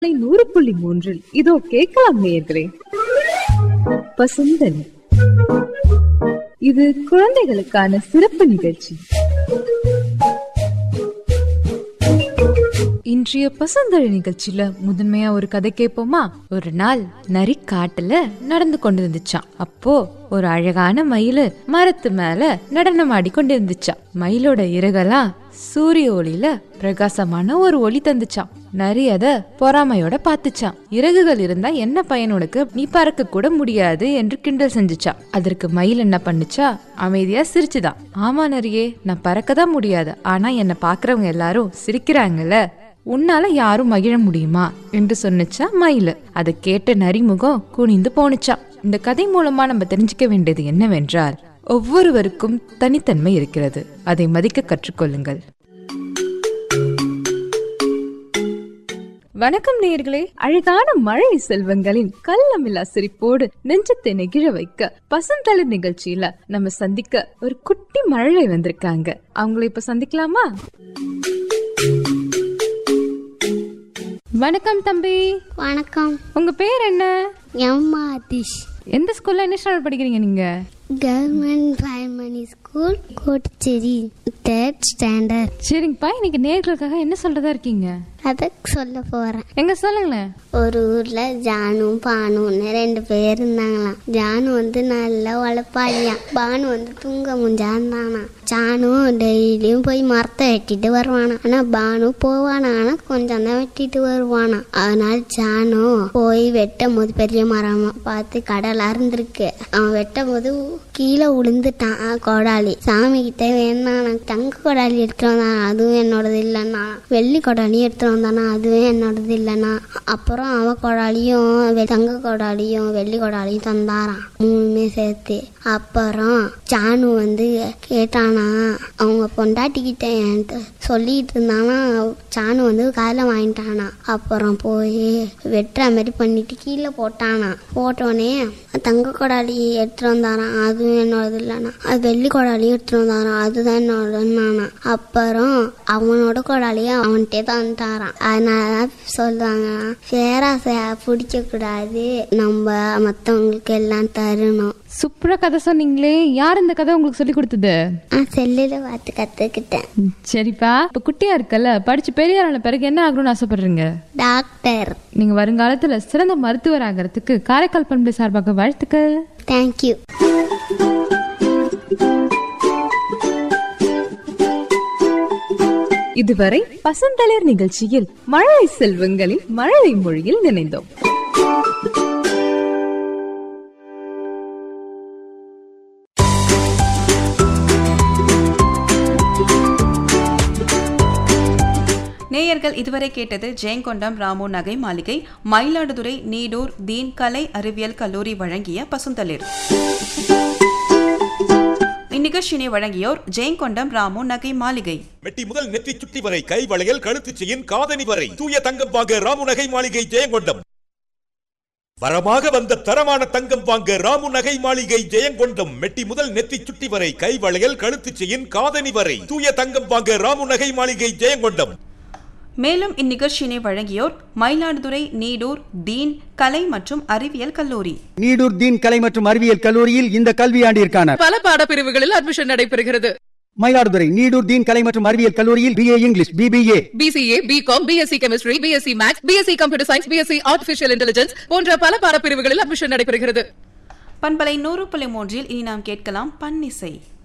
நூறு புள்ளி மூன்றில் இதோ கேட்கலாம் நேயர்களே பசுந்தனி இது குழந்தைகளுக்கான சிறப்பு நிகழ்ச்சி இன்றைய பசந்தழி நிகழ்ச்சியில முதன்மையா ஒரு கதை கேட்போமா ஒரு நாள் நரி காட்டுல நடந்து கொண்டு இருந்துச்சாம் அப்போ ஒரு அழகான மயிலு மரத்து மேல நடனம் ஆடி கொண்டு இருந்துச்சாம் மயிலோட இறகெல்லாம் சூரிய ஒளியில பிரகாசமான ஒரு ஒளி தந்துச்சாம் நரி அத பொறாமையோட பார்த்துச்சாம் இறகுகள் இருந்தா என்ன பயன் உனக்கு நீ பறக்க கூட முடியாது என்று கிண்டல் செஞ்சுச்சாம் அதற்கு மயில் என்ன பண்ணுச்சா அமைதியா சிரிச்சுதான் ஆமா நரியே நான் பறக்க தான் முடியாது ஆனா என்ன பாக்குறவங்க எல்லாரும் சிரிக்கிறாங்கல்ல உன்னால யாரும் மகிழ முடியுமா என்று சொன்னுச்சா மயில் அதை கேட்ட நரிமுகம் குனிந்து போனுச்சாம் இந்த கதை மூலமா நம்ம தெரிஞ்சுக்க வேண்டியது என்னவென்றால் ஒவ்வொருவருக்கும் தனித்தன்மை இருக்கிறது அதை மதிக்க கற்றுக்கொள்ளுங்கள் வணக்கம் நேயர்களே அழகான மழை செல்வங்களின் கள்ளமில்லா சிரிப்போடு நெஞ்சத்தை நெகிழ வைக்க பசந்தளிர் நிகழ்ச்சியில நம்ம சந்திக்க ஒரு குட்டி மழலை வந்திருக்காங்க அவங்கள இப்ப சந்திக்கலாமா வணக்கம் தம்பி வணக்கம் உங்க பேர் என்ன எம்மா அதிஷ் எந்த ஸ்கூல்ல என்ன ஸ்டாண்டர்ட் படிக்கிறீங்க நீங்க government primary school Kottucherry third standard சரிங்கப்பா இன்னைக்கு நேர்களுக்காக என்ன சொல்றதா இருக்கீங்க அதை சொல்ல போறேன் எங்க சொல்லுங்களேன் ஒரு ஊர்ல ஜானும் பானுன்னு ரெண்டு பேர் இருந்தாங்களாம் ஜானு வந்து நல்லா உழைப்பாளியாம் பானு வந்து தூங்க முஞ்சா இருந்தானா ஜானு டெய்லியும் போய் மரத்தை வெட்டிட்டு வருவானா ஆனா பானு போவானா ஆனா கொஞ்சம் தான் வெட்டிட்டு வருவானா அதனால ஜானு போய் வெட்டும் போது பெரிய மரமா பார்த்து கடலா இருந்திருக்கு அவன் வெட்டும் போது கீழே விழுந்துட்டான் ஆ, கொடாலி சாமி கிட்ட வேணா தங்க கொடாலி எடுத்துட்டு வந்தானா அதுவும் என்னோடது இல்லைன்னா வெள்ளி கொடாலியும் எடுத்துட்டு வந்தானா அதுவும் என்னோடது இல்லைன்னா அப்புறம் அவ கொடாலியும் வெ- தங்க கொடாலியும் வெள்ளி கொடாலியும் தந்தாராம் மூணுமே சேர்த்து அப்புறம் ஜானு வந்து கேட்டானா அவங்க பொண்டாட்டிக்கிட்ட என்கிட்ட சொல்லிட்டு இருந்தானா ஜானு வந்து காதில் வாங்கிட்டானா அப்புறம் போய் வெட்டுற மாதிரி பண்ணிட்டு கீழே போட்டானா போட்டோடனே தங்க கொடாலி எடுத்துட்டு வந்தாராம் அதுவும் என்னோடது இல்லைனா அது வெள்ளி கொடாலியும் எடுத்துட்டு வந்தாராம் அதுதான் என்னோடதுன்னானா அப்புறம் அவனோட கொடாலியை அவன்கிட்டே தந்துட்டாராம் அதனால தான் சொல்லுவாங்க பேராசை பிடிக்க கூடாது நம்ம மற்றவங்களுக்கு எல்லாம் தரணும் சூப்பரா கதை சொன்னீங்களே யார் இந்த கதை உங்களுக்கு சொல்லி கொடுத்தது நான் செல்லில் பார்த்து கற்றுக்கிட்டேன் சரிப்பா இப்ப குட்டியா இருக்கல்ல படிச்சு பெரிய ஆன பிறகு என்ன ஆகணும்னு ஆசைப்படுறீங்க டாக்டர் நீங்க வருங்காலத்துல சிறந்த மருத்துவர் ஆகிறதுக்கு காரைக்கால் பண்பு சார்பாக வாழ்த்துக்கள் தேங்க்யூ இதுவரை பசந்தளிர் நிகழ்ச்சியில் மழலை செல்வங்களின் மழலை மொழியில் நினைந்தோம் நேயர்கள் இதுவரை கேட்டது ஜெயங்கொண்டம் ராமு நகை மாளிகை மயிலாடுதுறை நீடூர் தீன் கலை அறிவியல் கல்லூரி வழங்கிய பசுந்தளிர் இந்நிகழ்ச்சியினை வழங்கியோர் ஜெயங்கொண்டம் ராமு நகை மாளிகை மெட்டி முதல் நெற்றி சுட்டி வரை கை வளையல் கழுத்து செயின் காதணி வரை தூய தங்கம் வாங்க ராமு நகை மாளிகை ஜெயங்கொண்டம் வரமாக வந்த தரமான தங்கம் வாங்க ராமு நகை மாளிகை ஜெயங்கொண்டம் மெட்டி முதல் நெத்தி சுட்டி வரை கை வளையல் கழுத்து செயின் காதணி வரை தூய தங்கம் வாங்க ராமு நகை மாளிகை ஜெயங்கொண்டம் மேலும் இந்நிகழ்ச்சியினை வழங்கியோர் மயிலாடுதுறை நீடூர் தீன் கலை மற்றும் அறிவியல் கல்லூரி நீடூர் தீன் கலை மற்றும் அறிவியல் கல்லூரியில் இந்த கல்வியாண்டிற்கான பல பாடப்பிரிவுகளில் அட்மிஷன் நடைபெறுகிறது மயிலாடுதுறை நீடூர் தீன் கலை மற்றும் அறிவியல் கல்லூரியில் B A English B B A B C A B Com B Sc chemistry B Sc maths B Sc computer science B Sc artificial intelligence போன்ற பல பாடப்பிரிவுகளில் அட்மிஷன் நடைபெறுகிறது பண்பலை நூறு புள்ளி மூன்றில் இனி நாம் கேட்கலாம் பன்னிசை